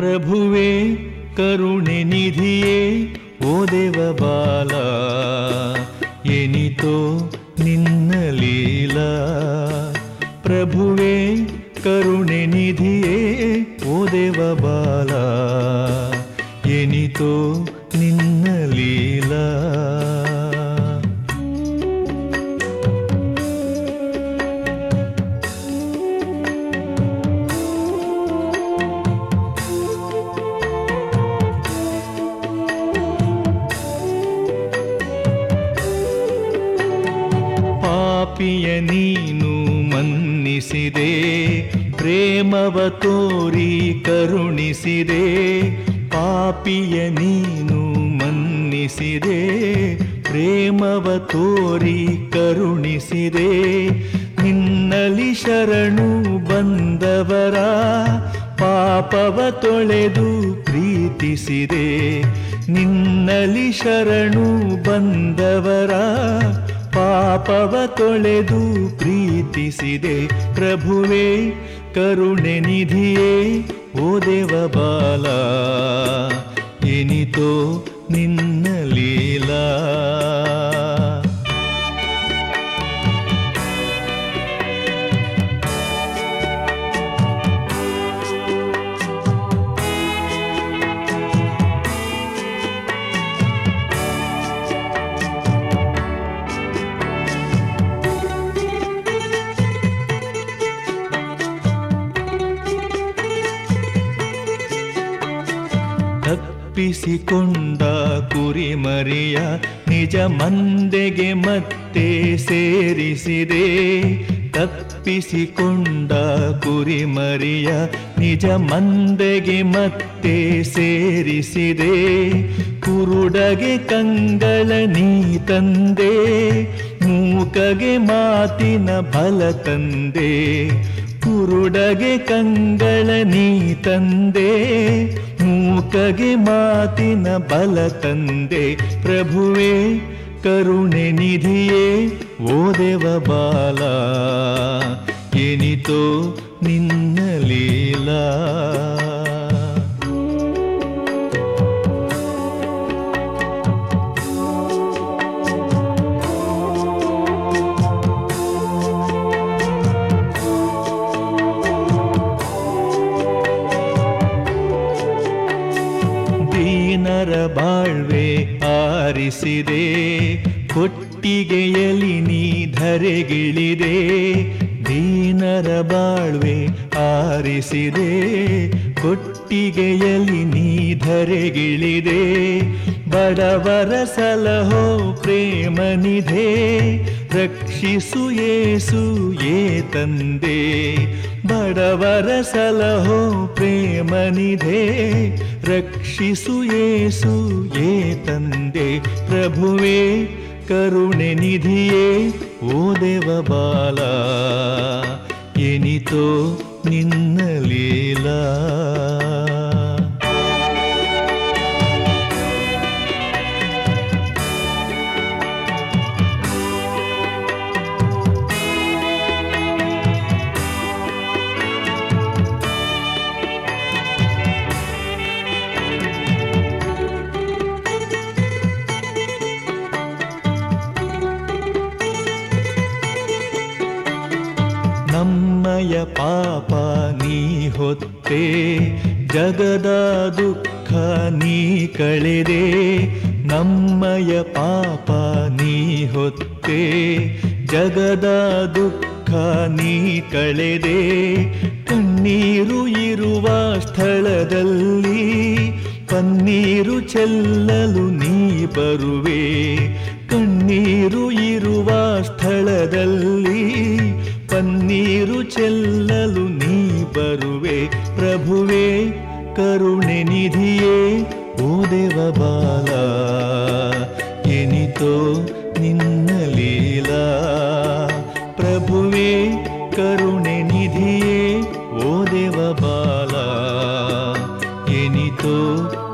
ಪ್ರಭುವೇ ಕರುಣೆ ನಿಧಿಯೇ ಓ ದೇವ ಬಾಲ ಎನಿತೋ ನಿನ್ನ ಲೀಲಾ ಪ್ರಭುವೇ ಕರುಣೆ ನಿಧಿಯೇ ಓ ದೇವ ಬಾಲ ಎನಿತೋ ನಿನ್ನ ಲೀಲಾ ಪಾಪಿಯ ನೀನು ಮನ್ನಿಸಿದೆ ಪ್ರೇಮವ ತೋರಿ ಕರುಣಿಸಿದೆ ಪಾಪಿಯ ನೀನು ಮನ್ನಿಸಿದೆ ಪ್ರೇಮವ ತೋರಿ ಕರುಣಿಸಿದೆ ನಿನ್ನಲಿ ಶರಣು ಬಂದವರ ಪಾಪವ ತೊಳೆದು ಪ್ರೀತಿಸಿದೆ ನಿನ್ನಲಿ ಶರಣು ಬಂದವರ ಪಾಪವ ತೊಳೆದು ಪ್ರೀತಿಸಿದೆ ಪ್ರಭುವೇ ಕರುಣೆ ನಿಧಿಯೇ ಓ ದೇವ ಬಾಲ ಎನಿತೋ ನಿನ್ನ ಲೀಲಾ ತಪ್ಪಿಸಿಕೊಂಡ ಕುರಿಮರಿಯ ನಿಜ ಮಂದೆಗೆ ಮತ್ತೆ ಸೇರಿಸಿದೆ ತಪ್ಪಿಸಿಕೊಂಡ ಕುರಿಮರಿಯ ನಿಜ ಮಂದೆಗೆ ಮತ್ತೆ ಸೇರಿಸಿದೆ ಕುರುಡಗೆ ಕಂಗಳ ನೀ ತಂದೆ ಮೂಕಗೆ ಮಾತಿನ ಬಲ ತಂದೆ ಕುರುಡಗೆ ಕಂಗಳ ನೀ ತಂದೆ ಮೂಕಗೆ ಮಾತಿನ ಬಲ ತಂದೆ ಪ್ರಭುವೇ ಕರುಣೆ ನಿಧಿಯೇ ಓ ದೇವ ಬಾಲ ಎನಿತೋ ನಿನ್ನ ಲೀಲಾ ದೀನರ ಬಾಳ್ವೆ ಆರಿಸಿದೆ ಕೊಟ್ಟಿಗೆಯಲಿ ನೀ ಧರೆಗಿಳಿದೆ ದೀನರ ಬಾಳ್ವೆ ಆರಿಸಿದೆ ಕೊಟ್ಟಿಗೆಯಲಿ ನೀ ಧರೆಗಿಳಿದೆ ಬಡವರ ಸಲಹೋ ಪ್ರೇಮನಿಧೆ ರಕ್ಷಿಸು ಏಸು ಏ ತಂದೆ ಬಡವರ ಸಲಹೋ ಪ್ರೇಮನಿಧೆ ರಕ್ಷಿಸು ಏಸು ಏ ತಂದೆ ಪ್ರಭುವೇ ಕರುಣೆ ನಿಧಿಯೇ ಓ ದೇವ ಬಾಲ ಎನಿತೋ ನಿನ್ನ ಲೀಲಾ ನಮ್ಮಯ ಪಾಪ ನೀ ಹೊತ್ತೆ ಜಗದ ದುಃಖ ನೀ ಕಳೆದೆ ನಮ್ಮಯ ಪಾಪ ನೀ ಹೊತ್ತೆ ಜಗದ ದುಃಖ ನೀ ಕಳೆದೆ ಕಣ್ಣೀರು ಇರುವ ಸ್ಥಳದಲ್ಲಿ ಪನ್ನೀರು ಚೆಲ್ಲಲು ನೀ ಬರುವೆ ಕಣ್ಣೀರು ಇರುವ ಸ್ಥಳದಲ್ಲಿ ಪನ್ನೀರು ಚೆಲ್ಲಲು ನೀ ಬರುವೆ ಪ್ರಭುವೇ ಕರುಣೆ ನಿಧಿಯೇ ಓ ದೇವ ಬಾಲ ಎನಿತೋ ನಿನ್ನ ಲೀಲಾ ಪ್ರಭುವೇ ಕರುಣೆ ನಿಧಿಯೇ ಓ ದೇವ ಬಾಲ ಎನಿತೋ